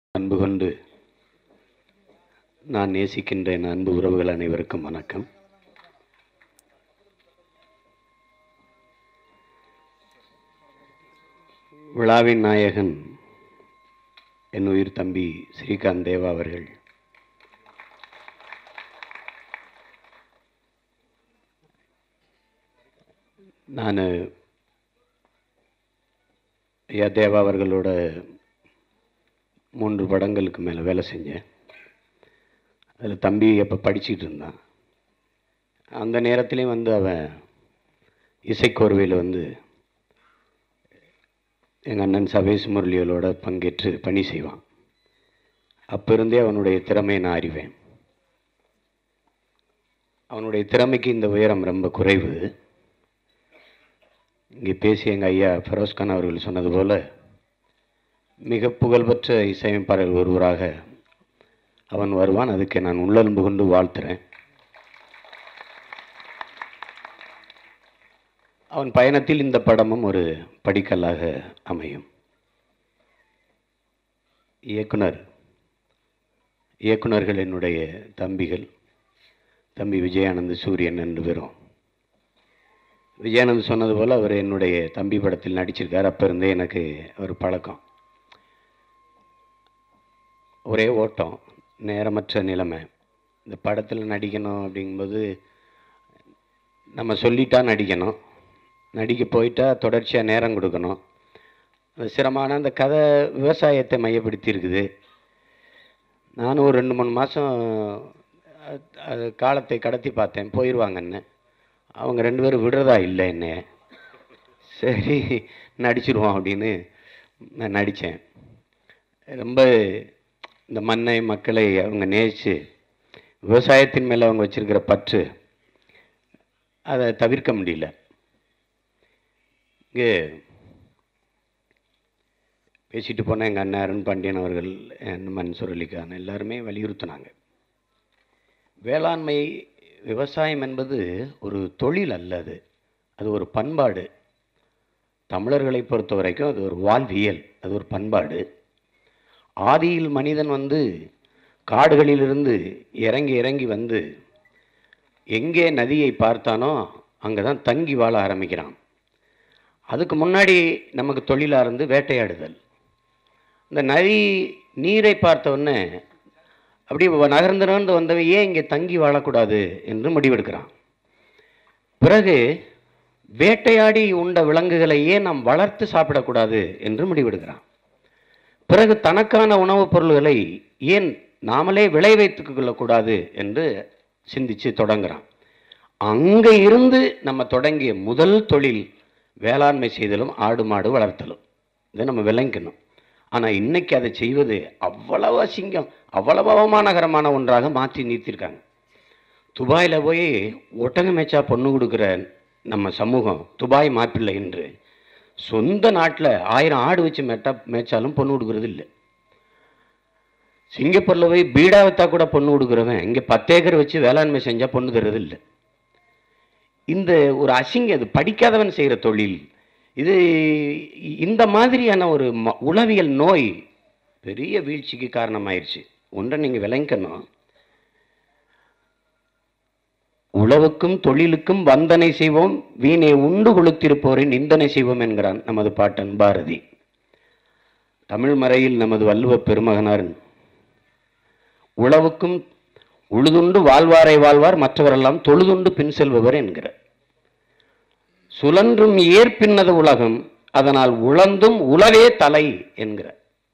அன்பு கொண்டு நான் நேசிக்கின்ற என் அன்பு உறவுகள் அனைவருக்கும் வணக்கம் விழாவின் நாயகன் என் உயிர் தம்பி ஸ்ரீகாந்த் தேவா அவர்கள் நான் ஐயா தேவா அவர்களோட மூன்று படங்களுக்கு மேலே வேலை செஞ்சேன் அதில் தம்பி அப்போ படிச்சிட்டு இருந்தான் அந்த நேரத்துலேயும் வந்து அவன் இசைக்கோர்வையில் வந்து எங்கள் அண்ணன் சபேஷ் முரளிகளோட பங்கேற்று பணி செய்வான் அப்போ இருந்தே அவனுடைய திறமையை நான் அறிவேன் அவனுடைய திறமைக்கு இந்த உயரம் ரொம்ப குறைவு இங்கே பேசி எங்கள் ஐயா ஃபெரோஸ்கான் அவர்கள் சொன்னது போல் மிக புகழ்பெற்ற இசையமைப்பாளர் ஒருவராக அவன் வருவான் அதுக்கு நான் உள்ளன்பு கொண்டு வாழ்த்துறேன் அவன் பயணத்தில் இந்த படமும் ஒரு படிக்கல்லாக அமையும் இயக்குனர் இயக்குனர்கள் என்னுடைய தம்பிகள் தம்பி விஜயானந்த் சூரியன் ரெண்டு பேரும் விஜயானந்த் சொன்னது போல் அவர் என்னுடைய தம்பி படத்தில் நடிச்சிருக்கார் அப்போ இருந்தே எனக்கு ஒரு பழக்கம் ஒரே ஓட்டம் நேரமற்ற நிலைமை இந்த படத்தில் நடிக்கணும் அப்படிங்கும்போது நம்ம சொல்லிட்டா நடிக்கணும் நடிக்க போயிட்டா தொடர்ச்சியாக நேரம் கொடுக்கணும் அது சிரமமான அந்த கதை விவசாயத்தை மையப்படுத்தி இருக்குது நானும் ஒரு ரெண்டு மூணு மாதம் அது காலத்தை கடத்தி பார்த்தேன் போயிடுவாங்கன்னு அவங்க ரெண்டு பேரும் விடுறதா இல்லை என்ன சரி நடிச்சிருவோம் அப்படின்னு நான் நடித்தேன் ரொம்ப இந்த மண்ணை மக்களை அவங்க நேசித்து விவசாயத்தின் மேலே அவங்க வச்சிருக்கிற பற்று அதை தவிர்க்க முடியல இங்கே பேசிட்டு போன எங்கள் அண்ணன் அருண் பாண்டியன் அவர்கள் மண் சுரலிக்கான எல்லாருமே வலியுறுத்தினாங்க வேளாண்மை விவசாயம் என்பது ஒரு தொழில் அல்ல அது அது ஒரு பண்பாடு தமிழர்களை பொறுத்த வரைக்கும் அது ஒரு வாழ்வியல் அது ஒரு பண்பாடு ஆதியில் மனிதன் வந்து காடுகளிலிருந்து இறங்கி இறங்கி வந்து எங்கே நதியை பார்த்தானோ அங்கே தான் தங்கி வாழ ஆரம்பிக்கிறான் அதுக்கு முன்னாடி நமக்கு தொழிலாக இருந்து வேட்டையாடுதல் இந்த நதி நீரை பார்த்த உடனே அப்படி நகர்ந்து நகர்ந்து வந்தவன் ஏன் இங்கே தங்கி வாழக்கூடாது என்று முடிவெடுக்கிறான் பிறகு வேட்டையாடி உண்ட விலங்குகளை ஏன் நாம் வளர்த்து சாப்பிடக்கூடாது என்று முடிவெடுக்கிறான் பிறகு தனக்கான உணவுப் பொருள்களை ஏன் நாமளே விளைவைத்துக் கொள்ளக்கூடாது என்று சிந்திச்சு தொடங்குறான் அங்கே இருந்து நம்ம தொடங்கிய முதல் தொழில் வேளாண்மை செய்தலும் ஆடு மாடு வளர்த்தலும் இதை நம்ம விளங்கணும் ஆனால் இன்னைக்கு அதை செய்வது அவ்வளவு அசிங்கம் அவ்வளவு அவமானகரமான ஒன்றாக மாற்றி நிறுத்தியிருக்காங்க துபாயில் போய் ஒட்டகம் மேய்ச்சா பொண்ணு கொடுக்குற நம்ம சமூகம் துபாய் மாப்பிள்ளை என்று சொந்த நாட்டில் ஆயிரம் ஆடு வச்சு மேட்டா மேய்ச்சாலும் பொண்ணு கொடுக்குறது இல்லை சிங்கப்பூரில் போய் பீடா வைத்தா கூட பொண்ணு கொடுக்குறவன் இங்கே பத்து ஏக்கர் வச்சு வேளாண்மை செஞ்சால் பொண்ணு தர்றது இல்லை இந்த ஒரு அசிங்கம் அது படிக்காதவன் செய்கிற தொழில் இது இந்த மாதிரியான ஒரு ம உளவியல் நோய் பெரிய வீழ்ச்சிக்கு காரணமாயிருச்சு ஒன்றை நீங்கள் விளங்கணும் உழவுக்கும் தொழிலுக்கும் வந்தனை செய்வோம் வீணை உண்டு கொளுத்திருப்போரை நிந்தனை செய்வோம் என்கிறான் நமது பாட்டன் பாரதி தமிழ் மறையில் நமது வள்ளுவ பெருமகனார் உழவுக்கும் உழுதுண்டு வாழ்வாரை வாழ்வார் மற்றவரெல்லாம் தொழுதுண்டு பின் செல்பவர் என்கிறார் சுழன்றும் ஏற்பின்னது உலகம் அதனால் உழந்தும் உழவே தலை என்கிறார்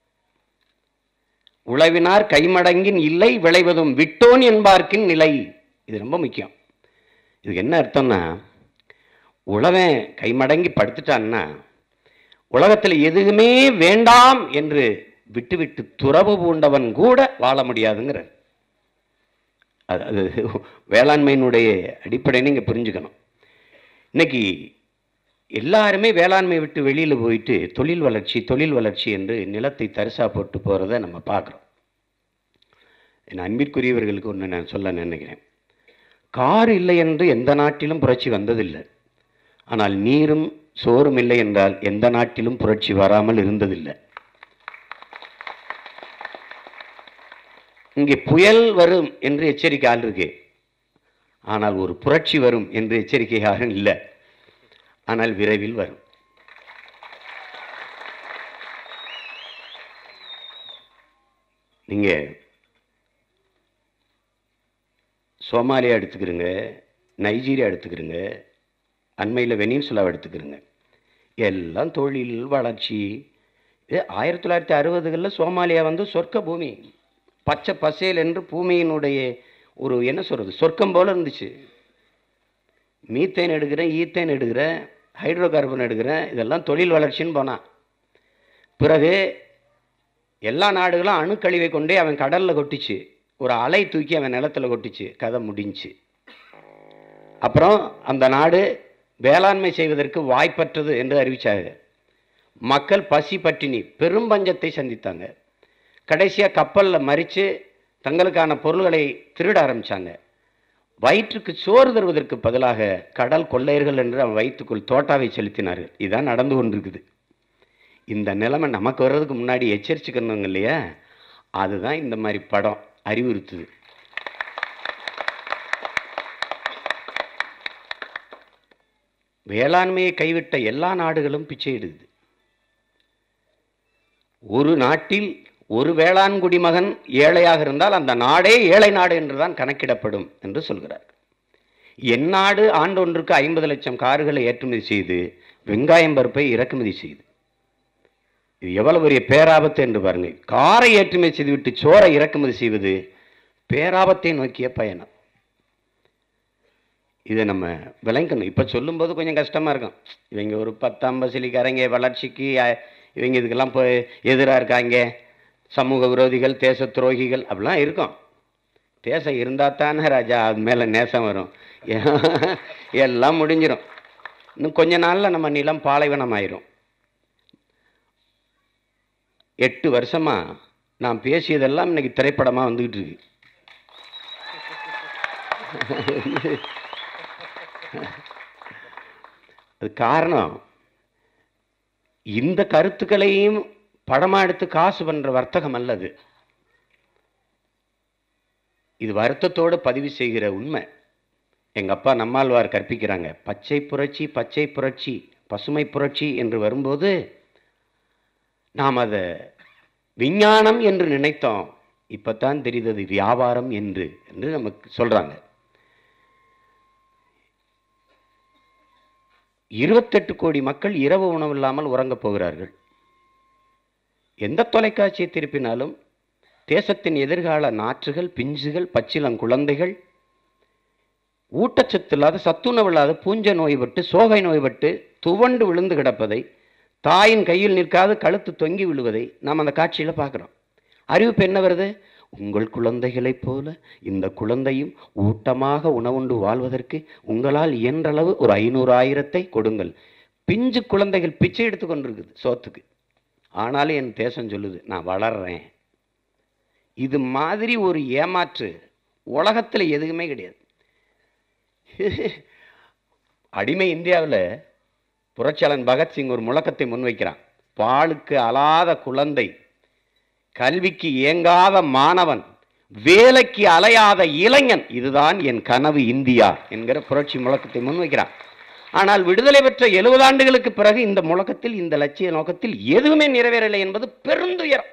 உழவினார் கைமடங்கின் இல்லை விளைவதும் விட்டோன் என்பார்க்கின் நிலை இது ரொம்ப முக்கியம் இதுக்கு என்ன அர்த்தம்னா உழவன் கைமடங்கி படுத்துட்டான்னா உலகத்தில் எதுவுமே வேண்டாம் என்று விட்டுவிட்டு துறவு பூண்டவன் கூட வாழ முடியாதுங்கிறார் அது அது வேளாண்மையினுடைய அடிப்படை நீங்கள் புரிஞ்சுக்கணும் இன்னைக்கு எல்லாருமே வேளாண்மை விட்டு வெளியில் போயிட்டு தொழில் வளர்ச்சி தொழில் வளர்ச்சி என்று நிலத்தை தரிசா போட்டு போகிறத நம்ம பார்க்குறோம் என் அன்பிற்குரியவர்களுக்கு ஒன்று நான் சொல்ல நினைக்கிறேன் கார் இல்லை என்று எந்த நாட்டிலும் புரட்சி வந்ததில்லை ஆனால் நீரும் சோறும் இல்லை என்றால் எந்த நாட்டிலும் புரட்சி வராமல் இருந்ததில்லை இங்கே புயல் வரும் என்று எச்சரிக்கை ஆள் இருக்கு ஆனால் ஒரு புரட்சி வரும் என்று எச்சரிக்கை யாரும் இல்லை ஆனால் விரைவில் வரும் நீங்க சோமாலியா எடுத்துக்கிறங்க நைஜீரியா எடுத்துக்கிறங்க அண்மையில் வெனின்சுலாவை எடுத்துக்கிறங்க எல்லாம் தொழில் வளர்ச்சி இது ஆயிரத்தி தொள்ளாயிரத்தி அறுபதுகளில் சோமாலியா வந்து சொர்க்க பூமி பச்சை பசேல் என்று பூமியினுடைய ஒரு என்ன சொல்கிறது சொர்க்கம் போல இருந்துச்சு மீத்தேன் எடுக்கிறேன் ஈத்தேன் எடுக்கிறேன் ஹைட்ரோ கார்பன் எடுக்கிறேன் இதெல்லாம் தொழில் வளர்ச்சின்னு போனான் பிறகு எல்லா நாடுகளும் அணுக்கழிவை கொண்டே அவன் கடலில் கொட்டிச்சு ஒரு அலை தூக்கி அவன் நிலத்துல கொட்டிச்சு கதை முடிஞ்சுச்சு அப்புறம் அந்த நாடு வேளாண்மை செய்வதற்கு வாய்ப்பற்றது என்று அறிவிச்சாங்க மக்கள் பசி பட்டினி பெரும் பஞ்சத்தை சந்தித்தாங்க கடைசியாக கப்பலில் மறித்து தங்களுக்கான பொருள்களை திருட ஆரம்பித்தாங்க வயிற்றுக்கு சோறு தருவதற்கு பதிலாக கடல் கொள்ளையர்கள் என்று அவன் வயிற்றுக்குள் தோட்டாவை செலுத்தினார்கள் இதுதான் நடந்து கொண்டிருக்குது இந்த நிலைமை நமக்கு வர்றதுக்கு முன்னாடி எச்சரிச்சுக்கணுங்க இல்லையா அதுதான் இந்த மாதிரி படம் அறிவுறுத்துது வேளாண்மையை கைவிட்ட எல்லா நாடுகளும் பிச்சையிடுது ஒரு நாட்டில் ஒரு வேளாண் குடிமகன் ஏழையாக இருந்தால் அந்த நாடே ஏழை நாடு என்றுதான் கணக்கிடப்படும் என்று சொல்கிறார் என் நாடு ஆண்டொன்றுக்கு ஐம்பது லட்சம் கார்களை ஏற்றுமதி செய்து வெங்காயம் பருப்பை இறக்குமதி செய்து இது எவ்வளவு பெரிய பேராபத்து என்று பாருங்கள் காரை ஏற்றுமதி செய்துவிட்டு சோறை இறக்குமதி செய்வது பேராபத்தை நோக்கிய பயணம் இதை நம்ம விளங்கணும் இப்போ சொல்லும்போது கொஞ்சம் கஷ்டமாக இருக்கும் இவங்க ஒரு பத்தாம் பசிலிக்காரங்க வளர்ச்சிக்கு அஹ், இவங்க இதுக்கெல்லாம் போய் எதிராக இருக்காங்க சமூக விரோதிகள் தேச துரோகிகள் அப்படிலாம் இருக்கும் தேசம் இருந்தால் தானே ராஜா அது மேலே நேசம் வரும் எல்லாம் முடிஞ்சிடும் இன்னும் கொஞ்ச நாளில் நம்ம நிலம் பாலைவனம் ஆயிரும் எட்டு வருஷமா நான் பேசியதெல்லாம் இன்னைக்கு திரைப்படமாக வந்துக்கிட்டு இருக்கு அது காரணம் இந்த கருத்துக்களையும் படமா எடுத்து காசு பண்ற வர்த்தகம் அல்லது இது வருத்தத்தோடு பதிவு செய்கிற உண்மை எங்க அப்பா நம்மாழ்வார் கற்பிக்கிறாங்க பச்சை புரட்சி பச்சை புரட்சி பசுமை புரட்சி என்று வரும்போது நாம் அதை விஞ்ஞானம் என்று நினைத்தோம் இப்பத்தான் தெரியுது அது வியாபாரம் என்று என்று நமக்கு சொல்றாங்க இருபத்தெட்டு கோடி மக்கள் இரவு உணவு இல்லாமல் உறங்கப் போகிறார்கள் எந்த தொலைக்காட்சியை திருப்பினாலும் தேசத்தின் எதிர்கால நாற்றுகள் பிஞ்சுகள் பச்சிளம் குழந்தைகள் ஊட்டச்சத்து இல்லாத சத்துணவு இல்லாத பூஞ்ச நோய்பட்டு சோகை நோய்பட்டு துவண்டு விழுந்து கிடப்பதை தாயின் கையில் நிற்காது கழுத்து தொங்கி விழுவதை நாம் அந்த காட்சியில் பார்க்குறோம் அறிவிப்பு என்ன வருது உங்கள் குழந்தைகளைப் போல இந்த குழந்தையும் ஊட்டமாக உணவுண்டு வாழ்வதற்கு உங்களால் இயன்றளவு ஒரு ஐநூறு ஆயிரத்தை கொடுங்கள் பிஞ்சு குழந்தைகள் பிச்சை எடுத்து கொண்டிருக்குது சோத்துக்கு ஆனாலும் என் தேசம் சொல்லுது நான் வளர்றேன் இது மாதிரி ஒரு ஏமாற்று உலகத்தில் எதுவுமே கிடையாது அடிமை இந்தியாவில் புரட்சியாளன் பகத்சிங் ஒரு முழக்கத்தை முன்வைக்கிறான் பாலுக்கு அலாத குழந்தை கல்விக்கு ஏங்காத மாணவன் வேலைக்கு அலையாத இளைஞன் இதுதான் என் கனவு இந்தியா என்கிற புரட்சி முழக்கத்தை முன்வைக்கிறான் ஆனால் விடுதலை பெற்ற எழுபது ஆண்டுகளுக்கு பிறகு இந்த முழக்கத்தில் இந்த லட்சிய நோக்கத்தில் எதுவுமே நிறைவேறலை என்பது பெருந்துயரம்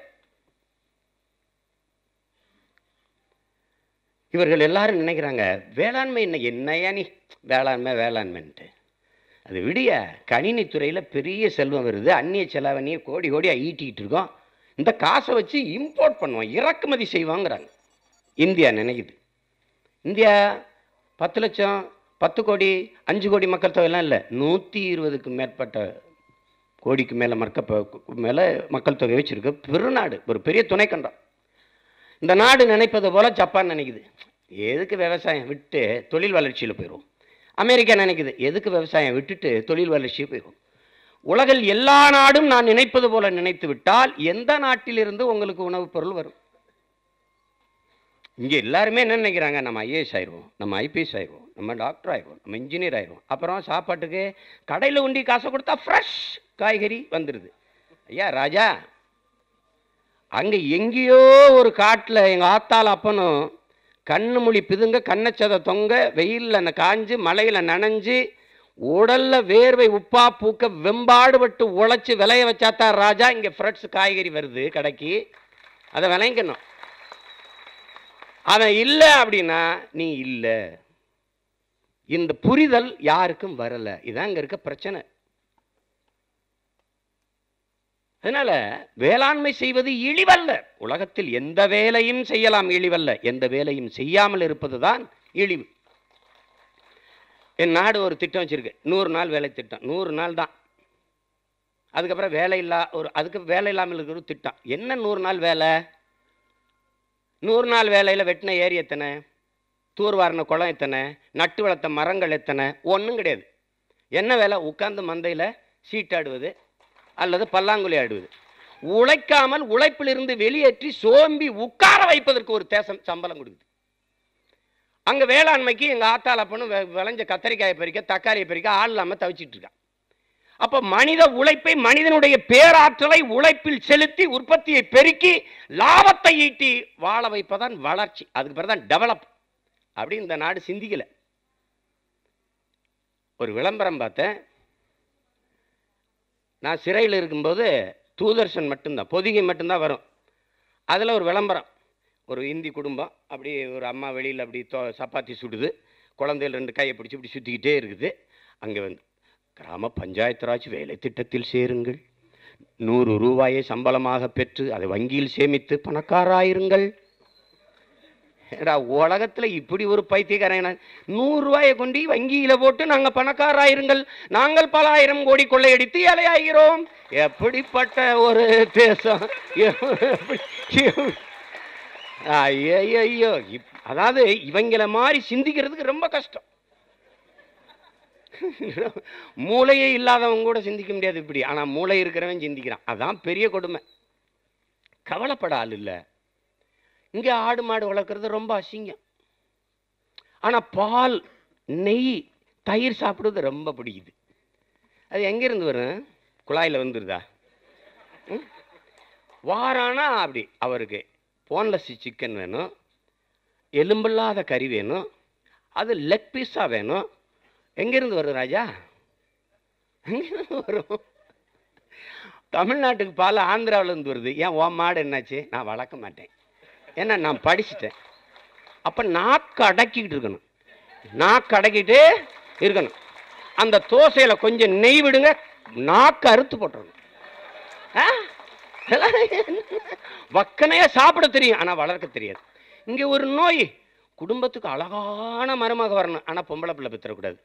இவர்கள் எல்லாரும் நினைக்கிறாங்க வேளாண்மை என்ன என்னையா நீ வேளாண்மை வேளாண்மைன்ட்டு அது விடிய கணினித்துறையில் பெரிய செல்வம் வருது அந்நிய செலாவணியை கோடி கோடியாக ஈட்டிக்கிட்டு இருக்கோம் இந்த காசை வச்சு இம்போர்ட் பண்ணுவோம் இறக்குமதி செய்வாங்கிறாங்க இந்தியா நினைக்குது இந்தியா பத்து லட்சம் பத்து கோடி அஞ்சு கோடி மக்கள் தொகையெல்லாம் இல்லை நூற்றி இருபதுக்கு மேற்பட்ட கோடிக்கு மேலே மக்க மேலே மக்கள் தொகை வச்சிருக்கு பெருநாடு ஒரு பெரிய துணைக்கண்டம் இந்த நாடு நினைப்பது போல ஜப்பான் நினைக்குது எதுக்கு விவசாயம் விட்டு தொழில் வளர்ச்சியில் போயிடும் அமெரிக்கா நினைக்குது எதுக்கு விவசாயம் விட்டுட்டு தொழில் வளர்ச்சியை போயிடும் உலகில் எல்லா நாடும் நான் நினைப்பது போல நினைத்து விட்டால் எந்த நாட்டிலிருந்து உங்களுக்கு உணவுப் பொருள் வரும் இங்கே எல்லாருமே என்ன நினைக்கிறாங்க நம்ம ஐஏஎஸ் ஆயிடுவோம் நம்ம ஐபிஎஸ் ஆயிடுவோம் நம்ம டாக்டர் ஆயிடுவோம் நம்ம இன்ஜினியர் ஆயிடுவோம் அப்புறம் சாப்பாட்டுக்கு கடையில் உண்டி காசை கொடுத்தா ஃப்ரெஷ் காய்கறி வந்துடுது ஐயா ராஜா அங்கே எங்கேயோ ஒரு காட்டில் எங்கள் ஆத்தாள் அப்பனும் கண்ணு மொழி பிதுங்க கண்ணச்சதை தொங்க வெயிலில் அந்த காஞ்சு மழையில் நனைஞ்சு உடல்ல வேர்வை உப்பா பூக்க வெம்பாடுபட்டு உழைச்சி விளைய வச்சாத்தான் ராஜா இங்கே ஃப்ரெட்ஸ் காய்கறி வருது கடைக்கு அதை விளைங்கணும் அவன் இல்லை அப்படின்னா நீ இல்லை இந்த புரிதல் யாருக்கும் வரல இதான் இங்க இருக்க பிரச்சனை அதனால வேளாண்மை செய்வது இழிவல்ல உலகத்தில் எந்த வேலையும் செய்யலாம் இழிவல்ல எந்த வேலையும் செய்யாமல் இருப்பதுதான் இழிவு என் நாடு ஒரு திட்டம் வச்சிருக்கு நூறு நாள் வேலை திட்டம் நூறு நாள் தான் அதுக்கப்புறம் வேலை இல்லா ஒரு அதுக்கு வேலை இல்லாமல் இருக்கிற ஒரு திட்டம் என்ன நூறு நாள் வேலை நூறு நாள் வேலையில் வெட்டின ஏரி எத்தனை தூர்வாரின குளம் எத்தனை நட்டு வளர்த்த மரங்கள் எத்தனை ஒன்றும் கிடையாது என்ன வேலை உட்கார்ந்து மந்தையில் சீட்டாடுவது அல்லது பல்லாங்குழி ஆடுவது உழைக்காமல் உழைப்பிலிருந்து வெளியேற்றி சோம்பி உட்கார வைப்பதற்கு ஒரு தேசம் சம்பளம் கொடுக்குது அங்கே வேளாண்மைக்கு எங்கள் ஆத்தாள் அப்பனும் வெ- விளைஞ்ச கத்தரிக்காயை பறிக்க தக்காளியை பறிக்க ஆள் இல்லாமல் தவிச்சிட்டு இருக்கான் அப்போ மனித உழைப்பை மனிதனுடைய பேராற்றலை உழைப்பில் செலுத்தி உற்பத்தியை பெருக்கி லாபத்தை ஈட்டி வாழ வைப்பதான் வளர்ச்சி அதுக்கு பிறகு தான் டெவலப் அப்படி இந்த நாடு சிந்திக்கல ஒரு விளம்பரம் பார்த்தேன் நான் சிறையில் இருக்கும்போது தூதர்ஷன் மட்டும்தான் பொதிகை மட்டும்தான் வரும் அதில் ஒரு விளம்பரம் ஒரு இந்தி குடும்பம் அப்படி ஒரு அம்மா வெளியில் அப்படி தோ சப்பாத்தி சுடுது குழந்தைகள் ரெண்டு கையை பிடிச்சி இப்படி சுற்றிக்கிட்டே இருக்குது அங்கே வந்து கிராம பஞ்சாயத்து ராஜ் வேலை திட்டத்தில் சேருங்கள் நூறு ரூபாயை சம்பளமாக பெற்று அதை வங்கியில் சேமித்து பணக்காராயிருங்கள் ஏடா உலகத்தில் இப்படி ஒரு பைத்தியக்காரன் நூறு ரூபாயை கொண்டு வங்கியில் போட்டு நாங்கள் பணக்காராயிருங்கள் நாங்கள் பல ஆயிரம் கோடி கொள்ளையடித்து ஏழையாகிறோம் எப்படிப்பட்ட ஒரு தேசம் எப்படி- ஐயோ இப் அதாவது இவங்கள மாதிரி சிந்திக்கிறதுக்கு ரொம்ப கஷ்டம் மூளையே இல்லாதவங்க கூட சிந்திக்க முடியாது இப்படி ஆனால் மூளை இருக்கிறவன் சிந்திக்கிறான் அதான் பெரிய கொடுமை கவலைப்பட ஆள் இல்லை இங்கே ஆடு மாடு வளர்க்குறது ரொம்ப அசிங்கம் ஆனால் பால் நெய் தயிர் சாப்பிடுறது ரொம்ப பிடிக்குது அது எங்கேருந்து வரும் குழாயில் வந்துருதா ம்? வாரானா அப்படி அவருக்கு போன்லெஸ் சிக்கன் வேணும் எலும்பில்லாத கறி வேணும் அது லெக் பீஸாக வேணும் எங்கேருந்து வரும் ராஜா எங்கேருந்து வரும் தமிழ்நாட்டுக்கு பால் ஆந்திராவிலேருந்து வருது ஏன் உன் மாடு என்னாச்சு நான் வளர்க்க மாட்டேன் ஏன்னா நான் படிச்சுட்டேன் அப்போ நாக்கு அடக்கிக்கிட்டு இருக்கணும் நாக்கு அடக்கிட்டு இருக்கணும் அந்த தோசையில் கொஞ்சம் நெய் விடுங்க நாக்கு அறுத்து போட்டுறணும் ஆ? இதெல்லாம் என்ன? வக்கனையா சாப்பிட தெரியும் ஆனால் வளர்க்க தெரியாது இங்கே ஒரு நோய் குடும்பத்துக்கு அழகான மருமக வரணும் ஆனால் பொம்பளை பிள்ளை பெற்றக்கூடாது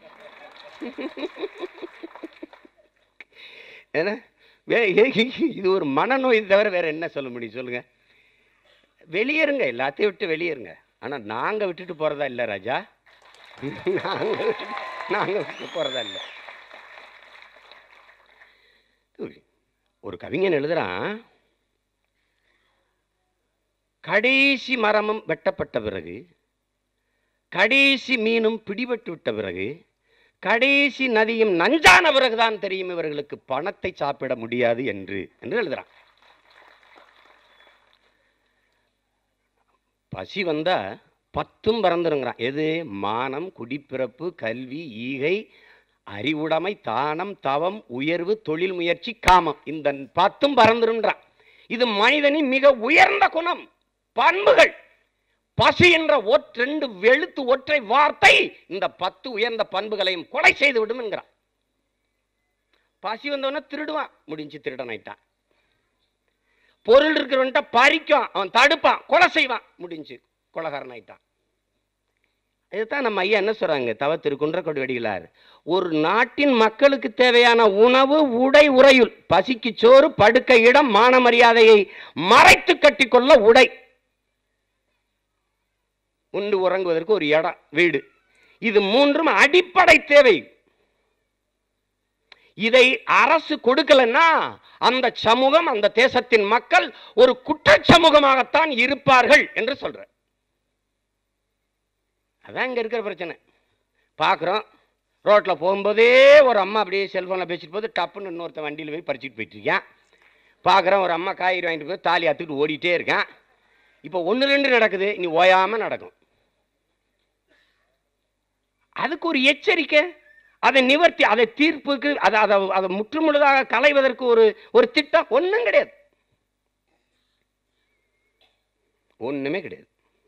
ஏன்னா வே- ஏ- இது ஒரு மனநோய் தவிர வேற என்ன சொல்ல முடியும் சொல்லுங்க வெளியேறுங்க எல்லாத்தையும் விட்டு வெளியேறுங்க ஆனால் நாங்கள் விட்டுட்டு போகிறதா இல்லை ராஜா நாங்கள் நாங்கள் விட்டுட்டு போகிறதா இல்லை ஒரு கவிஞன் எழுதுறான் கடைசி மரமும் வெட்டப்பட்ட பிறகு கடைசி மீனும் பிடிபட்டு விட்ட பிறகு கடைசி நதியும் நஞ்சான பிறகுதான் தெரியும் இவர்களுக்கு பணத்தை சாப்பிட முடியாது என்று என்று எழுதுறான் பசி வந்தா பத்தும் பறந்துருங்கிறான் எது மானம் குடிப்பிறப்பு கல்வி ஈகை அறிவுடைமை தானம் தவம் உயர்வு தொழில் முயற்சி காமம் இந்த பத்தும் பறந்துருன்றான் இது மனிதனின் மிக உயர்ந்த குணம் பண்புகள் பசி என்ற ஒற் ரெண்டு வெளுத்து ஒற்றை வார்த்தை இந்த பத்து உயர்ந்த பண்புகளையும் கொலை செய்து விடும் என்கிறான் பசி வந்தவன திருடுவான் முடிஞ்சு திருடன் ஆயிட்டான் பொருள் இருக்கிறவன்ட்ட பறிக்கும் அவன் தடுப்பான் கொலை செய்வான் முடிஞ்சு கொலகாரன் ஆயிட்டான் இதுதான் நம்ம ஐயா என்ன சொல்றாங்க தவ திரு குன்றக்கொடி வடிகளார் ஒரு நாட்டின் மக்களுக்கு தேவையான உணவு உடை உறையுள் பசிக்கு சோறு படுக்க இடம் மான மரியாதையை மறைத்து கட்டிக்கொள்ள உடை உண்டு உறங்குவதற்கு ஒரு இடம் வீடு இது மூன்றும் அடிப்படை தேவை இதை அரசு கொடுக்கலன்னா அந்த சமூகம் அந்த தேசத்தின் மக்கள் ஒரு குற்றச் சமூகமாகத்தான் இருப்பார்கள் என்று சொல்ற அதான் இங்க இருக்கிற பிரச்சனை பார்க்குறோம் ரோட்டில் போகும்போதே ஒரு அம்மா அப்படியே செல்ஃபோனில் பேசிட்டு போது டப்புன்னு இன்னொருத்தன் வண்டியில் போய் பறிச்சுட்டு போயிட்டு இருக்கான் பார்க்குறேன் ஒரு அம்மா காய்கறி வாங்கிட்டு போய் தாலி அத்துக்கிட்டு ஓடிட்டே இருக்கேன் இப்போ ஒன்று ரெண்டு நடக்குது இனி ஓயாமல் நடக்கும் அதுக்கு ஒரு எச்சரிக்கை அதை நிவர்த்தி அதை தீர்ப்புக்கு அதை அதை அதை முற்றுமுழுதாக களைவதற்கு ஒரு ஒரு திட்டம் ஒன்றும் கிடையாது ஒண்ணுமே கிடையாது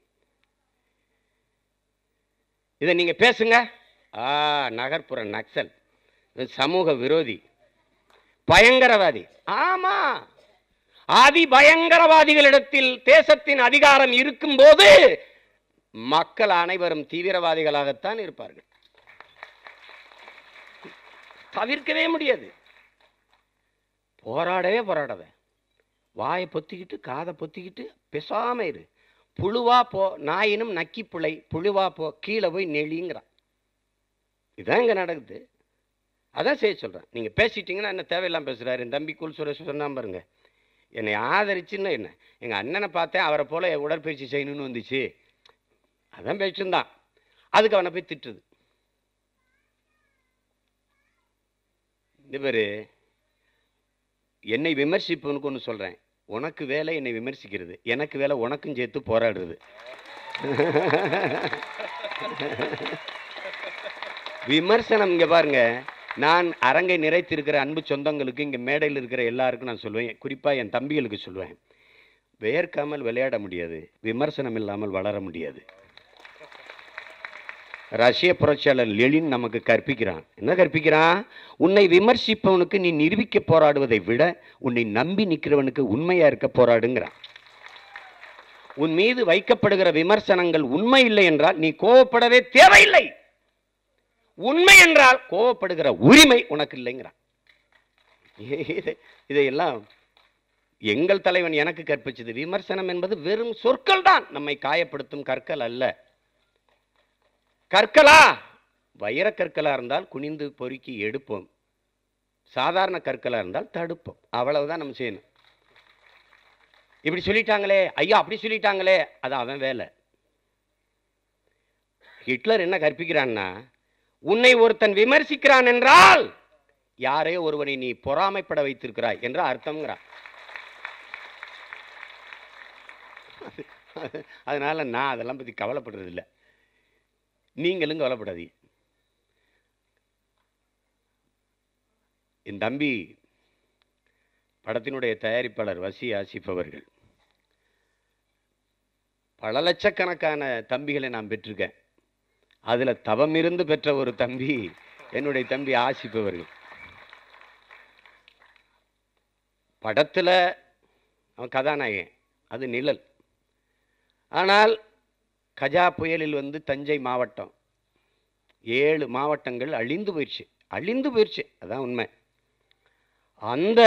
இதை நீங்க பேசுங்க ஆ நகர்ப்புற நக்சல் இது சமூக விரோதி பயங்கரவாதி ஆமா ஆதி பயங்கரவாதிகளிடத்தில் தேசத்தின் அதிகாரம் இருக்கும்போது மக்கள் அனைவரும் தீவிரவாதிகளாகத்தான் இருப்பார்கள் தவிர்க்கவே முடியாது போராடவே போராடாத வாயை பொத்திக்கிட்டு காதை பொத்திக்கிட்டு பேசாம இரு புழுவா போ நாயினும் நக்கி புழை புழுவா போ கீழே போய் நெளிங்கிறான் இதான் இங்க நடக்குது அதான் செய்ய சொல்றேன் நீங்க பேசிட்டீங்கன்னா என்ன தேவையில்லாம பேசுறாரு என் தம்பி குல் சுரேஷ் சொன்னா பாருங்க என்னை ஆதரிச்சுன்னு என்ன எங்க அண்ணனை பார்த்தேன் அவரை போல உடற்பயிற்சி செய்யணும்னு வந்துச்சு அதான் பேச்சுந்தான் அதுக்கு அவனை போய் திட்டுது இந்த பேரு என்னை விமர்சிப்பவனுக்கு ஒன்று சொல்கிறேன் உனக்கு வேலை என்னை விமர்சிக்கிறது எனக்கு வேலை உனக்கும் சேர்த்து போராடுறது விமர்சனம் இங்கே பாருங்க நான் அரங்கை நிறைத்திருக்கிற அன்பு சொந்தங்களுக்கு இங்கே மேடையில் இருக்கிற எல்லாருக்கும் நான் சொல்லுவேன் குறிப்பாக என் தம்பிகளுக்கு சொல்லுவேன் வேர்க்காமல் விளையாட முடியாது விமர்சனம் இல்லாமல் வளர முடியாது ரஷ்ய புரட்சியாளர் லெலின் நமக்கு கற்பிக்கிறான் என்ன கற்பிக்கிறான் உன்னை விமர்சிப்பவனுக்கு நீ நிரூபிக்க போராடுவதை விட உன்னை நம்பி நிற்கிறவனுக்கு உண்மையா இருக்க போராடுங்கிறான் உன் மீது வைக்கப்படுகிற விமர்சனங்கள் உண்மை இல்லை என்றால் நீ கோவப்படவே தேவையில்லை உண்மை என்றால் கோவப்படுகிற உரிமை உனக்கு இல்லைங்கிறான் இதை- இதையெல்லாம் எங்கள் தலைவன் எனக்கு கற்பிச்சது விமர்சனம் என்பது வெறும் சொற்கள் தான் நம்மை காயப்படுத்தும் கற்கள் அல்ல கற்களா வைரக்கற்களா இருந்தால் குனிந்து பொறுக்கி எடுப்போம் சாதாரண கற்களா இருந்தால் தடுப்போம் அவ்வளவுதான் நம்ம செய்யணும் இப்படி சொல்லிட்டாங்களே ஐயா அப்படி சொல்லிட்டாங்களே அது அவன் வேலை ஹிட்லர் என்ன கற்பிக்கிறான்னா உன்னை ஒருத்தன் விமர்சிக்கிறான் என்றால் யாரையோ ஒருவனை நீ பொறாமைப்பட வைத்திருக்கிறாய் என்ற அர்த்தம்ங்கிறான் அதனால நான் அதெல்லாம் பத்தி கவலைப்படுறது இல்லை நீங்களும் கவலைப்படாதீங்க என் தம்பி படத்தினுடைய தயாரிப்பாளர் வசி ஆசிப் அவர்கள் பல லட்சக்கணக்கான தம்பிகளை நான் பெற்றிருக்கேன் அதுல தவம் இருந்து பெற்ற ஒரு தம்பி என்னுடைய தம்பி ஆசிப் அவர்கள் படத்துல அவன் கதாநாயகன் அது நிழல் ஆனால் கஜா புயலில் வந்து தஞ்சை மாவட்டம் ஏழு மாவட்டங்கள் அழிந்து போயிடுச்சு அழிந்து போயிடுச்சு அதான் உண்மை அந்த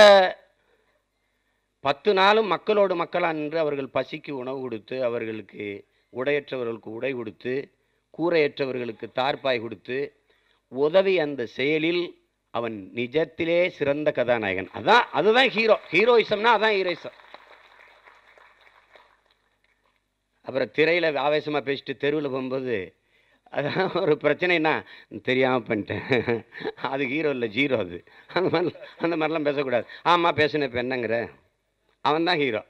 பத்து நாளும் மக்களோடு மக்களாக நின்று அவர்கள் பசிக்கு உணவு கொடுத்து அவர்களுக்கு உடையற்றவர்களுக்கு உடை கொடுத்து கூரையற்றவர்களுக்கு தார்பாய் கொடுத்து உதவி அந்த செயலில் அவன் நிஜத்திலே சிறந்த கதாநாயகன் அதான் அதுதான் ஹீரோ ஹீரோயிசம்னா அதான் ஹீரோயிசம் அப்புறம் திரையில் ஆவேசமாக பேசிட்டு தெருவில் போகும்போது அதான் ஒரு பிரச்சனைனா தெரியாமல் பண்ணிட்டேன் அது ஹீரோ இல்லை ஜீரோ அது அந்த மாதிரி அந்த மாதிரிலாம் பேசக்கூடாது ஆமாம் பேசுனேன் இப்போ என்னங்கிற அவன் தான் ஹீரோ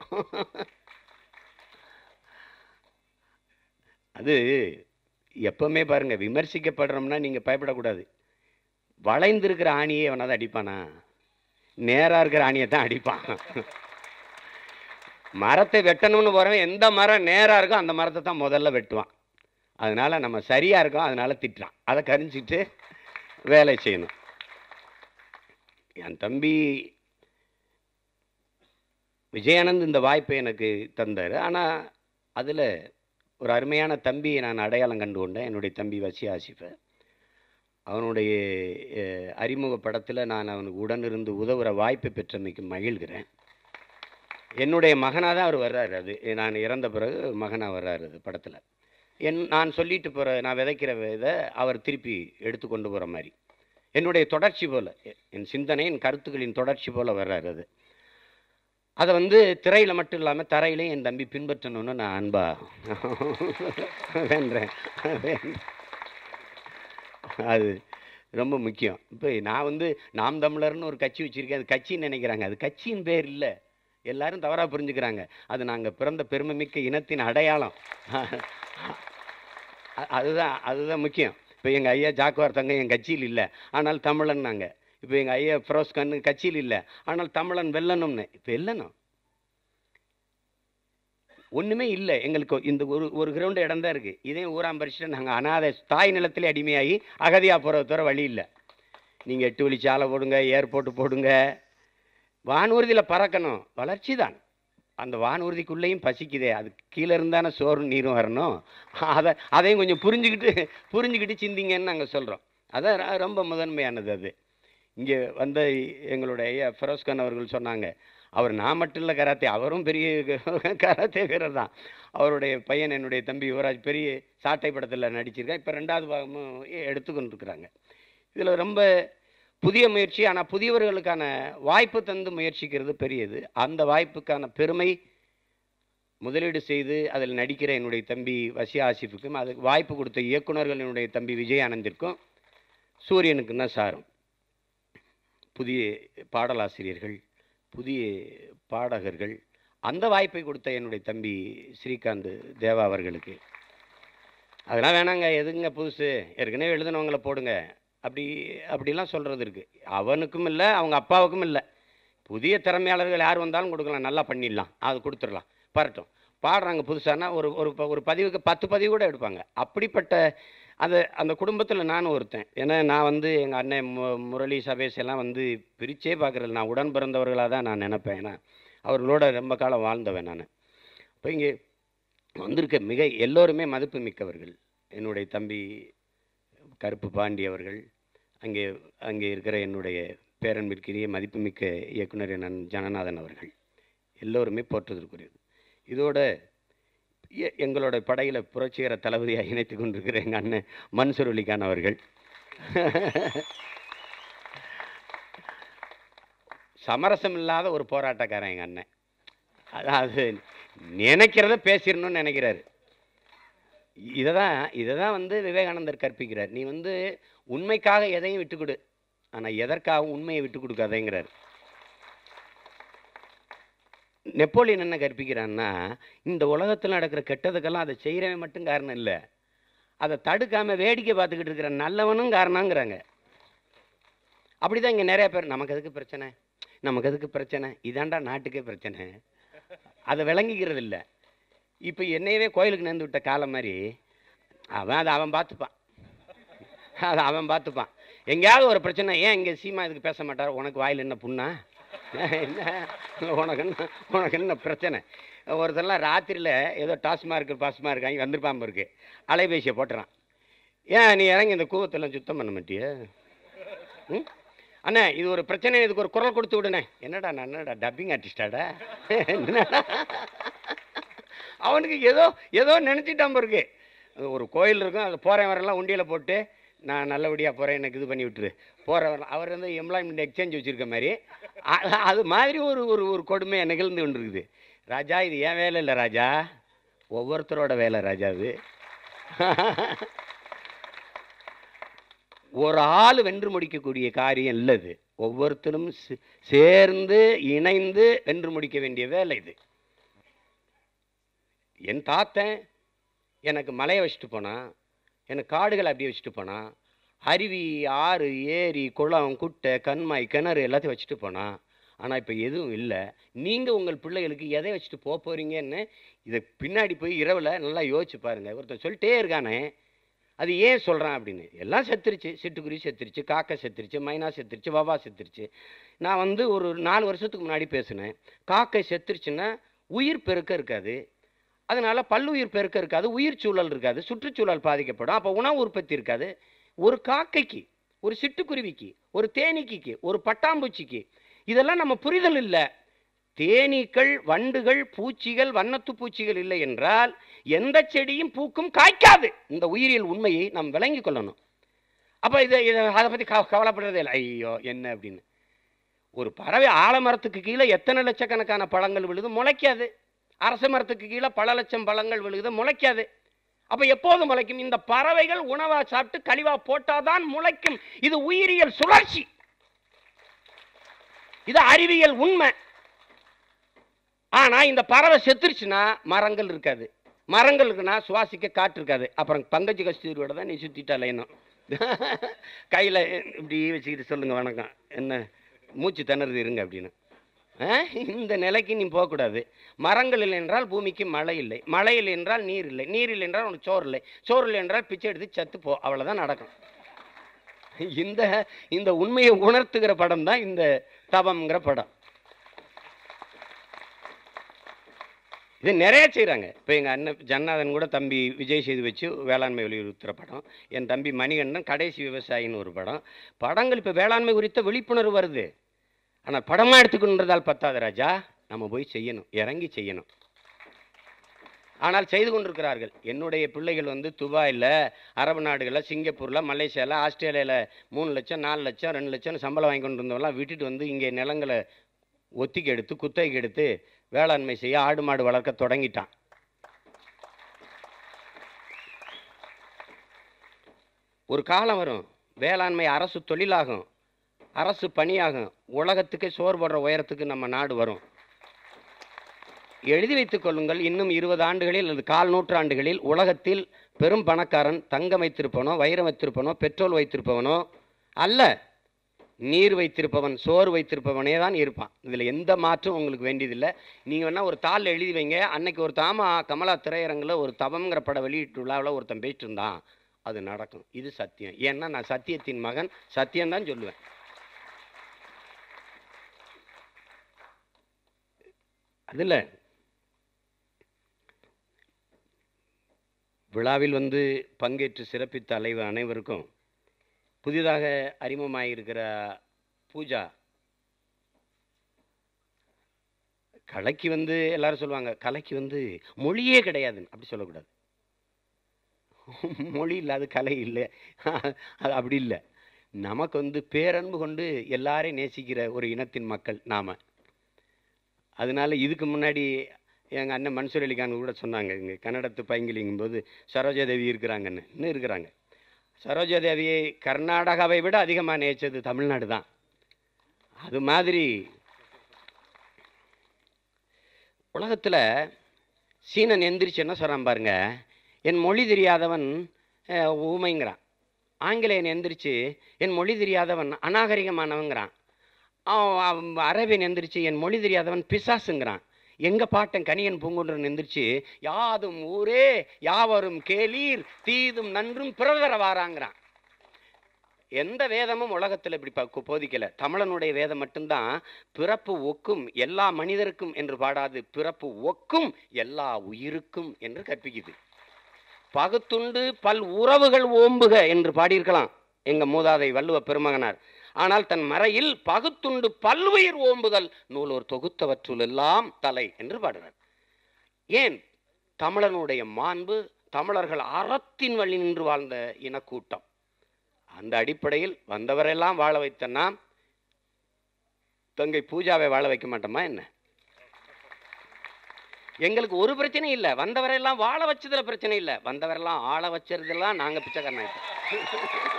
அது எப்பவுமே பாருங்க விமர்சிக்கப்படுறோம்னா நீங்கள் பயப்படக்கூடாது வளைந்திருக்கிற ஆணியை அவனாவது அடிப்பானா நேராக இருக்கிற ஆணியை தான் அடிப்பான் மரத்தை வெட்டணும்னு போகிறவன் எந்த மரம் நேராக இருக்கோ அந்த மரத்தை தான் முதல்ல வெட்டுவான் அதனால நம்ம சரியாக இருக்கோம் அதனால திட்டுறான் அதை கரிஞ்சிட்டு வேலை செய்யணும் என் தம்பி விஜயானந்த் இந்த வாய்ப்பை எனக்கு தந்தார் ஆனால் அதில் ஒரு அருமையான தம்பியை நான் அடையாளம் கண்டு கொண்டேன் என்னுடைய தம்பி வசி ஆசிஃபை அவனுடைய அஹ், அறிமுக படத்தில் நான் அவனுக்கு உடனிருந்து உதவுற வாய்ப்பை பெற்றமைக்கு மகிழ்கிறேன் என்னுடைய மகனாக தான் அவர் வர்றாரு அது நான் இறந்த பிறகு மகனாக வர்றாரு அது படத்தில் என் நான் சொல்லிட்டு போகிற நான் விதைக்கிற இதை அவர் திருப்பி எடுத்து கொண்டு போகிற மாதிரி என்னுடைய தொடர்ச்சி போல் என் சிந்தனை என் கருத்துக்களின் தொடர்ச்சி போல் வர்றாரு அது அதை வந்து திரையில் மட்டும் இல்லாமல் தரையிலையும் என் தம்பி பின்பற்றணும்னு நான் அன்பா வேண்டேன் அது ரொம்ப முக்கியம் இப்போ நான் வந்து நாம் தமிழர்னு ஒரு கட்சி வச்சுருக்கேன் அது கட்சின்னு நினைக்கிறாங்க அது கட்சியின் பேர் இல்லை எல்லாரும் தவறாக புரிஞ்சுக்கிறாங்க அது நாங்கள் பிறந்த பெருமைமிக்க இனத்தின் அடையாளம் அ- அதுதான் அதுதான் முக்கியம் இப்போ எங்கள் ஐயா ஜாக்குவார் தங்க என் கட்சியில் இல்லை ஆனால் தமிழன் நாங்கள் இப்போ எங்கள் ஐயா ஃபரோஸ் கண்ணு கட்சியில் இல்லை ஆனால் தமிழன் வெல்லணும்னு இப்போ வெல்லணும் ஒன்றுமே இல்லை எங்களுக்கு இந்த ஒரு ஒரு கிரவுண்டு இடம் தான் இருக்குது இதையும் ஊராம் பறிச்சுட்டு நாங்கள் அனாதை தாய் நிலத்திலே அடிமையாகி அகதியாக போகிறத தவிர வழி இல்லை நீங்கள் எட்டு வழி சாலை போடுங்க ஏர்போர்ட் போடுங்க வானூர்தியில் பறக்கணும் வளர்ச்சி தான் அந்த வானூர்திக்குள்ளேயும் பசிக்குதே அது கீழே இருந்தானே சோறும் நீரும் வரணும் அதை அதையும் கொஞ்சம் புரிஞ்சுக்கிட்டு புரிஞ்சுக்கிட்டு சிந்திங்கன்னு நாங்கள் சொல்கிறோம் அதான் ர- ரொம்ப முதன்மையானது அது இங்கே வந்த எங்களுடைய ஐயா ஃபெரோஸ் கான் அவர்கள் சொன்னாங்க அவர் நான் மட்டும் இல்லை கராத்தே அவரும் பெரிய கராத்தே வீரர் தான் அவருடைய பையன் என்னுடைய தம்பி யுவராஜ் பெரிய சாட்டை படத்தில் நடிச்சிருக்கேன் இப்போ ரெண்டாவது பாகமும் எடுத்துக்கொண்டு இருக்கிறாங்க இதில் ரொம்ப புதிய முயற்சி ஆனால் புதியவர்களுக்கான வாய்ப்பு தந்து முயற்சிக்கிறது பெரியது அந்த வாய்ப்புக்கான பெருமை முதலீடு செய்து அதில் நடிக்கிற என்னுடைய தம்பி வசி ஆசிஃபுக்கும் அதுக்கு வாய்ப்பு கொடுத்த இயக்குனர்கள் என்னுடைய தம்பி விஜய் ஆனந்திற்கும் சூரியனுக்கும் தான் சாரும் புதிய பாடலாசிரியர்கள் புதிய பாடகர்கள் அந்த வாய்ப்பை கொடுத்த என்னுடைய தம்பி ஸ்ரீகாந்த் தேவா அவர்களுக்கு அதெல்லாம் வேணாங்க எதுங்க புதுசு ஏற்கனவே எழுதினவங்கள போடுங்க அப்படி அப்படிலாம் சொல்கிறது இருக்குது அவனுக்கும் இல்லை அவங்க அப்பாவுக்கும் இல்லை புதிய திறமையாளர்கள் யார் வந்தாலும் கொடுக்கலாம் நல்லா பண்ணிடலாம் அது கொடுத்துடலாம் பரட்டும் பாடுறாங்க புதுசானா ஒரு ஒரு ப- ஒரு பதிவுக்கு பத்து பதிவு கூட எடுப்பாங்க அப்படிப்பட்ட அந்த அந்த குடும்பத்தில் நானும் ஒருத்தன் ஏன்னா நான் வந்து எங்கள் அண்ணன் மு முரளி சபேஷ் எல்லாம் வந்து பிரிச்சே பார்க்குறது நான் உடன் பிறந்தவர்களாக தான் நான் நினைப்பேன் ஏன்னா அவர்களோட ரொம்ப காலம் வாழ்ந்தவன் நான் இப்போ இங்கே வந்திருக்க மிக எல்லோருமே மதிப்பு மிக்கவர்கள் என்னுடைய தம்பி கருப்பு பாண்டி அவர்கள் அங்கே அங்கே இருக்கிற என்னுடைய பேரன்பிற்கிரிய மதிப்புமிக்க இயக்குனர் நன் ஜனநாதன் அவர்கள் எல்லோருமே போற்றுதற்குரியது இதோட எ- எங்களோட படையில் புரட்சிகர தளபதியாக இணைத்து கொண்டிருக்கிற எங்கள் அண்ணன் மன்சூர் அலிகான் அவர்கள் சமரசம் இல்லாத ஒரு போராட்டக்காரன் எங்கள் அண்ணன் அதாவது நினைக்கிறத பேசிடணும்னு நினைக்கிறாரு இதை தான் இதை தான் வந்து விவேகானந்தர் கற்பிக்கிறார் நீ வந்து உண்மைக்காக எதையும் விட்டு கொடு ஆனால் எதற்காகவும் உண்மையை விட்டு கொடுக்காதேங்கிறார் நெப்போலியன் என்ன கற்பிக்கிறான்னா இந்த உலகத்தில் நடக்கிற கெட்டதுக்கெல்லாம் அதை செய்கிறவன் மட்டும் காரணம் இல்லை அதை தடுக்காம வேடிக்கை பார்த்துக்கிட்டு இருக்கிற நல்லவனும் காரணங்கிறாங்க அப்படிதான் இங்கே நிறைய பேர் நமக்கு எதுக்கு பிரச்சனை நமக்கு எதுக்கு பிரச்சனை இதாண்டா நாட்டுக்கே பிரச்சனை அதை விளங்கிக்கிறது இல்லை இப்போ என்னையவே கோயிலுக்கு நேர்ந்து விட்ட காலம் மாதிரி அவன் அதை அவன் பார்த்துப்பான் அதை அவன் பார்த்துப்பான் எங்கேயாவது ஒரு பிரச்சனை ஏன் இங்கே சீமா இதுக்கு பேச மாட்டார் உனக்கு வாயில் என்ன புண்ணா என்ன உனக்கு என்ன உனக்கு என்ன பிரச்சனை ஒருத்தர்லாம் ராத்திரியில் ஏதோ டாஸ்மார்க் பாஸ்மார்க் வாங்கி வந்திருப்பாம இருக்கு அலைபேசியை போட்டுறான் ஏன் நீ இறங்கி இந்த கூவத்தெல்லாம் சுத்தம் பண்ண மாட்டிய ம் அண்ணே இது ஒரு பிரச்சனை இதுக்கு ஒரு குரல் கொடுத்து விடுனே என்னடா நான் என்னடா டப்பிங் ஆர்டிஸ்டாடா என்னடா அவனுக்கு ஏதோ ஏதோ நினச்சிட்டான் இருக்கு அது ஒரு கோயில் இருக்கும் அது போகிறேன் வரலாம் உண்டியில் போட்டு நான் நல்லபடியாக போகிறேன் எனக்கு இது பண்ணி விட்டுரு போகிறவர் அவர் வந்து எம்ப்ளாய்மெண்ட் எக்ஸ்சேஞ்ச் வச்சுருக்க மாதிரி அ- அது மாதிரி ஒரு ஒரு ஒரு கொடுமை நிகழ்ந்து கொண்டு இருக்குது ராஜா இது ஏன் வேலை இல்லை ராஜா ஒவ்வொருத்தரோட வேலை ராஜா இது ஒரு ஆள் வென்று முடிக்கக்கூடிய காரியம் இல்லை இது ஒவ்வொருத்தரும் சே- சேர்ந்து இணைந்து வென்று முடிக்க வேண்டிய வேலை இது என் தாத்தன் எனக்கு மலையை வச்சுட்டு போனான் எனக்கு காடுகளை அப்படியே வச்சுட்டு போனான் அருவி ஆறு ஏரி குளம் குட்டை கண்மாய் கிணறு எல்லாத்தையும் வச்சுட்டு போனான் ஆனால் இப்போ எதுவும் இல்லை நீங்கள் உங்கள் பிள்ளைகளுக்கு எதை வச்சுட்டு போக போகிறீங்கன்னு இதை பின்னாடி போய் இரவில் நல்லா யோசிச்சு பாருங்கள் ஒருத்தன் சொல்லிட்டே இருக்கானே அது ஏன் சொல்கிறான் அப்படின்னு எல்லாம் செத்துருச்சு சிட்டுக்குருவி செத்துருச்சு காக்கை செத்துருச்சு மைனா செத்துருச்சு வவா செத்துருச்சு நான் வந்து ஒரு நாலு வருஷத்துக்கு முன்னாடி பேசினேன் காக்கை செத்துருச்சுன்னா உயிர் பெருக்க இருக்காது அதனால பல்லுயிர் பெருக்கம் இருக்காது உயிர் சூழல் இருக்காது சுற்றுச்சூழல் பாதிக்கப்படும் அப்போ உணவு உற்பத்தி இருக்காது ஒரு காக்கைக்கு ஒரு சிட்டுக்குருவிக்கு ஒரு தேனீக்கிக்கு ஒரு பட்டாம்பூச்சிக்கு இதெல்லாம் நம்ம புரிதல் இல்லை தேனீக்கள் வண்டுகள் பூச்சிகள் வண்ணத்து பூச்சிகள் இல்லை என்றால் எந்த செடியும் பூக்கும் காய்க்காது இந்த உயிரியல் உண்மையை நாம் விளங்கி கொள்ளணும் அப்போ இதை இதை அதை பற்றி கவ கவலைப்படுறதே இல்லை ஐயோ என்ன அப்படின்னு ஒரு பறவை ஆலமரத்துக்கு கீழே எத்தனை லட்சக்கணக்கான பழங்கள் விழுது முளைக்காது அரச மரத்துக்கு கீழே பல லட்சம் பழங்கள் விழுகுது முளைக்காது அப்ப எப்போது முளைக்கும் இந்த பறவைகள் உணவா சாப்பிட்டு கழிவா போட்டாதான் முளைக்கும் இது உயிரியல் சுழற்சி இது அறிவியல் உண்மை ஆனால் இந்த பறவை செத்துருச்சுன்னா மரங்கள் இருக்காது மரங்கள் இருக்குன்னா சுவாசிக்க காற்று இருக்காது அப்புறம் பங்கஜ கஸ்தூரியோட தான் நீ சுற்றிட்டா லைனும் கையில் இப்படி வச்சுக்கிட்டு சொல்லுங்க வணக்கம் என்ன மூச்சு திணறுது இருங்க அப்படின்னு ஆ? இந்த நிலைக்கு நீ போகக்கூடாது மரங்கள் இல்லை என்றால் பூமிக்கு மழை இல்லை மழை இல்லை என்றால் நீர் இல்லை நீர் இல்லை என்றால் உனக்கு சோறு இல்லை சோறு இல்லை என்றால் பிச்சை எடுத்து சத்து போ அவ்வளோதான் நடக்கும் இந்த இந்த உண்மையை உணர்த்துகிற படம் தான் இந்த தவம்ங்கிற படம் இது நிறைய செய்கிறாங்க இப்போ எங்கள் அண்ணன் ஜன்னாதன் கூட தம்பி விஜய் சேது வச்சு வேளாண்மை வலியுறுத்துகிற படம் என் தம்பி மணிகண்டன் கடைசி விவசாயின்னு ஒரு படம் படங்கள் இப்போ வேளாண்மை குறித்த விழிப்புணர்வு வருது ஆனால் படமாக எடுத்துக்கொண்டதால் பத்தாது ராஜா நம்ம போய் செய்யணும் இறங்கி செய்யணும் ஆனால் செய்து கொண்டிருக்கிறார்கள் என்னுடைய பிள்ளைகள் வந்து துபாயில் அரபு நாடுகளில் சிங்கப்பூரில் மலேசியாவில் ஆஸ்திரேலியாவில் மூணு லட்சம் நாலு லட்சம் ரெண்டு லட்சம் சம்பளம் வாங்கி கொண்டு இருந்தவங்களாம் விட்டுட்டு வந்து இங்கே நிலங்களை ஒத்திக்கு எடுத்து குத்தகைக்கு எடுத்து வேளாண்மை செய்ய ஆடு மாடு வளர்க்க தொடங்கிட்டான் ஒரு காலம் வரும் வேளாண்மை அரசு தொழிலாகும் அரசு பணியாகும் உலகத்துக்கே சோறு போடுற உயரத்துக்கு நம்ம நாடு வரும் எழுதி வைத்துக் கொள்ளுங்கள் இன்னும் இருபது ஆண்டுகளில் அல்லது கால் நூற்றாண்டுகளில் உலகத்தில் பெரும் பணக்காரன் தங்கம் வைத்திருப்பவனோ வைரம் வைத்திருப்பவனோ பெட்ரோல் வைத்திருப்பவனோ அல்ல நீர் வைத்திருப்பவன் சோறு வைத்திருப்பவனே தான் இருப்பான் இதில் எந்த மாற்றும் உங்களுக்கு வேண்டியதில்லை நீங்கள் வேணால் ஒரு தாளில் எழுதி வைங்க அன்னைக்கு ஒரு தாமா கமலா திரையரங்கில் ஒரு தவங்கிற படம் வெளியிட்டு விழாவில் ஒருத்தன் போயிட்டு இருந்தான் அது நடக்கும் இது சத்தியம் ஏன்னா நான் சத்தியத்தின் மகன் சத்தியம்தான் சொல்லுவேன் அதில் விழாவில் வந்து பங்கேற்று சிறப்பித்த அலைவ அனைவருக்கும் புதிதாக அறிமுகமாகியிருக்கிற பூஜா கலைக்கு வந்து எல்லாரும் சொல்லுவாங்க கலைக்கு வந்து மொழியே கிடையாதுன்னு அப்படி சொல்லக்கூடாது மொழி இல்லாத கலை இல்லை அது அப்படி இல்லை நமக்கு வந்து பேரன்பு கொண்டு எல்லாரையும் நேசிக்கிற ஒரு இனத்தின் மக்கள் நாம அதனால இதுக்கு முன்னாடி எங்கள் அண்ணன் மன்சூர் அலிகான் கூட சொன்னாங்க இங்கே கன்னடத்து பைங்கிலிங்கும் போது சரோஜா தேவி இருக்கிறாங்கன்னு இன்னும் இருக்கிறாங்க சரோஜா தேவியை கர்நாடகாவை விட அதிகமாக நேச்சது தமிழ்நாடு தான் அது மாதிரி உலகத்தில் சீனன் எந்திரிச்சு என்ன சொல்கிறான் பாருங்க என் மொழி தெரியாதவன் அஹ், ஊமைங்கிறான் ஆங்கிலேயன் எந்திரிச்சு என் மொழி தெரியாதவன் அநாகரிகமானவங்கிறான் அவன் அவன் அரேபியன் எந்திரிச்சு என் மொழி தெரியாதவன் பிசாசுங்கிறான் எங்க பாட்டன் கணியன் பூங்குன்றன் எந்திரிச்சு யாதும் ஊரே யாவரும் கேளீர் தீதும் நன்றும் பிறதர வாராங்கிறான் எந்த வேதமும் உலகத்தில் இப்படி ப- போதிக்கல தமிழனுடைய வேதம் மட்டும்தான் பிறப்பு ஒக்கும் எல்லா மனிதருக்கும் என்று பாடாது பிறப்பு ஒக்கும் எல்லா உயிருக்கும் என்று கற்பிக்குது பகுத்துண்டு பல் உறவுகள் ஓம்புக என்று பாடியிருக்கலாம் எங்க மூதாதை வள்ளுவ பெருமகனார் ஆனால் தன் மறையில் பகுத்துண்டு பல்லுயிர் ஓம்புதல் நூலோர் தொகுத்தவற்றுள் எல்லாம் தலை என்று பாடுறார் ஏன் தமிழனுடைய மாண்பு தமிழர்கள் அறத்தின் வழி நின்று வாழ்ந்த இனக்கூட்டம் அந்த அடிப்படையில் வந்தவரெல்லாம் வாழ வைத்த நாம் தங்கை பூஜாவை வாழ வைக்க மாட்டோமா என்ன எங்களுக்கு ஒரு பிரச்சனையும் இல்லை வந்தவரெல்லாம் வாழ வச்சதுல பிரச்சனை இல்லை வந்தவரெல்லாம் ஆள வச்சதெல்லாம் நாங்க பிச்சைக்காரனாயிட்டோம்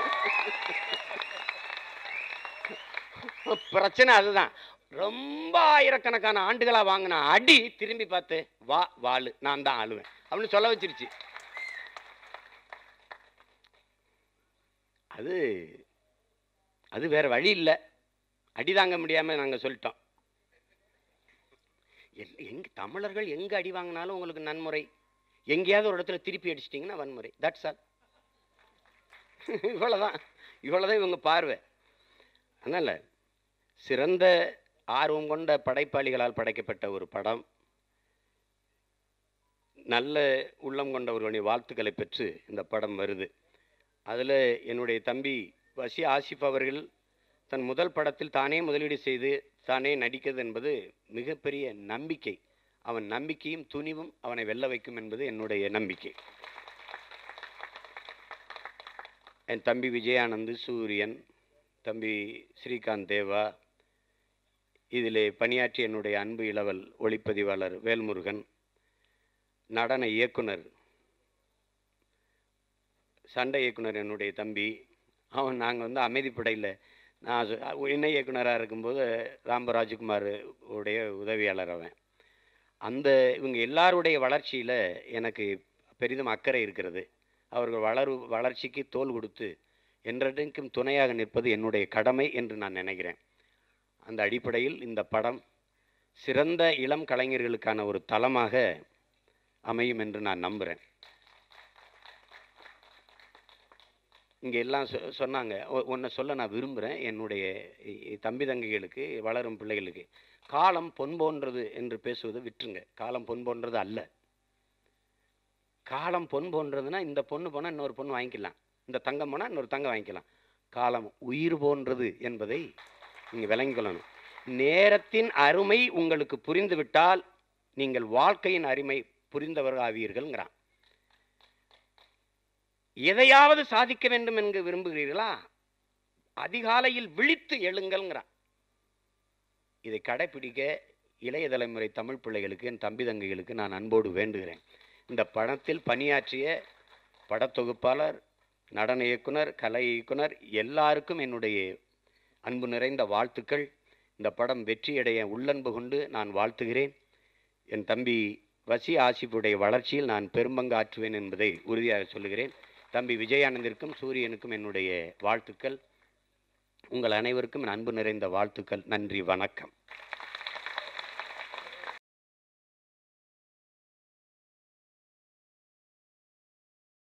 பிரச்சனை அதுதான் ரொம்ப ஆயிரக்கணக்கான ஆண்டுகளா வாங்கின அடி திரும்பி பார்த்து வா வாழு நான் தான் ஆளுவேன் அப்படின்னு சொல்ல வச்சிருச்சு அது அது வேற வழி இல்லை அடி தாங்க முடியாம நாங்க சொல்லிட்டோம் எல்- எங்க தமிழர்கள் எங்க அடி வாங்கினாலும் உங்களுக்கு நன்முறை எங்கேயாவது ஒரு இடத்துல திருப்பி அடிச்சிட்டிங்கன்னா வன்முறை தட்ஸ் ஆல் இவ்வளவுதான் இவ்வளவுதான் இவங்க பார்வை அதனால சிறந்த ஆர்வம் கொண்ட படைப்பாளிகளால் படைக்கப்பட்ட ஒரு படம் நல்ல உள்ளம் கொண்டவர்களுடைய வாழ்த்துக்களை பெற்று இந்த படம் வருது அதில் என்னுடைய தம்பி வசி ஆசிஃப் அவர்கள் தன் முதல் படத்தில் தானே முதலீடு செய்து தானே நடிக்கிறது என்பது மிகப்பெரிய நம்பிக்கை அவன் நம்பிக்கையும் துணிவும் அவனை வெல்ல வைக்கும் என்பது என்னுடைய நம்பிக்கை என் தம்பி விஜயானந்த் சூரியன் தம்பி ஸ்ரீகாந்த் தேவா இதிலே பணியாற்றிய என்னுடைய அன்பு இளவல் ஒளிப்பதிவாளர் வேல்முருகன் நடன இயக்குனர் சண்டை இயக்குனர் என்னுடைய தம்பி அவன் நாங்கள் வந்து அமைதிப்படையில் நான் சு- இணை இயக்குனராக இருக்கும்போது ராம்ப ராஜ்குமார் உடைய உதவியாளர் அவன் அந்த இவங்க எல்லாருடைய வளர்ச்சியில் எனக்கு பெரிதும் அக்கறை இருக்கிறது அவர்கள் வளரு வளர்ச்சிக்கு தோல் கொடுத்து என்றென்றைக்கும் துணையாக நிற்பது என்னுடைய கடமை என்று நான் நினைக்கிறேன் அந்த அடிப்படையில் இந்த படம் சிறந்த இளம் கலைஞர்களுக்கான ஒரு தளமாக அமையும் என்று நான் நம்புகிறேன் இங்கே எல்லாம் சொ சொன்னாங்க ஒன்றை சொல்ல நான் விரும்புகிறேன் என்னுடைய இ- தம்பி தங்கைகளுக்கு வளரும் பிள்ளைகளுக்கு காலம் பொன் போன்றது என்று பேசுவதை விட்டுருங்க காலம் பொன் போன்றது அல்ல காலம் பொன் போன்றதுன்னா இந்த பொண்ணு போனால் இன்னொரு பொண்ணு வாங்கிக்கலாம் இந்த தங்கம் போனால் இன்னொரு தங்கம் வாங்கிக்கலாம் காலம் உயிர் போன்றது என்பதை நீங்கள் விளங்கிக் கொள்ளணும் நேரத்தின் அருமை உங்களுக்கு புரிந்துவிட்டால் நீங்கள் வாழ்க்கையின் அருமை புரிந்தவர்கள் ஆவீர்கள்ங்கிறான் எதையாவது சாதிக்க வேண்டும் என்று விரும்புகிறீர்களா அதிகாலையில் விழித்து எழுங்கள்ங்கிறான் இதை கடைப்பிடிக்க இளைய தலைமுறை தமிழ் பிள்ளைகளுக்கு என் தம்பி தங்கைகளுக்கு நான் அன்போடு வேண்டுகிறேன் இந்த படத்தில் பணியாற்றிய படத்தொகுப்பாளர் நடன இயக்குனர் கலை இயக்குனர் எல்லாருக்கும் என்னுடைய அன்பு நிறைந்த வாழ்த்துக்கள் இந்த படம் வெற்றியடைய உள்ளன்பு கொண்டு நான் வாழ்த்துகிறேன் என் தம்பி வசி ஆசிஃபுடைய வளர்ச்சியில் நான் பெரும்பங்கு ஆற்றுவேன் என்பதை உறுதியாக சொல்லுகிறேன் தம்பி விஜயானந்திற்கும் சூரியனுக்கும் என்னுடைய வாழ்த்துக்கள் உங்கள் அனைவருக்கும் என் அன்பு நிறைந்த வாழ்த்துக்கள் நன்றி வணக்கம்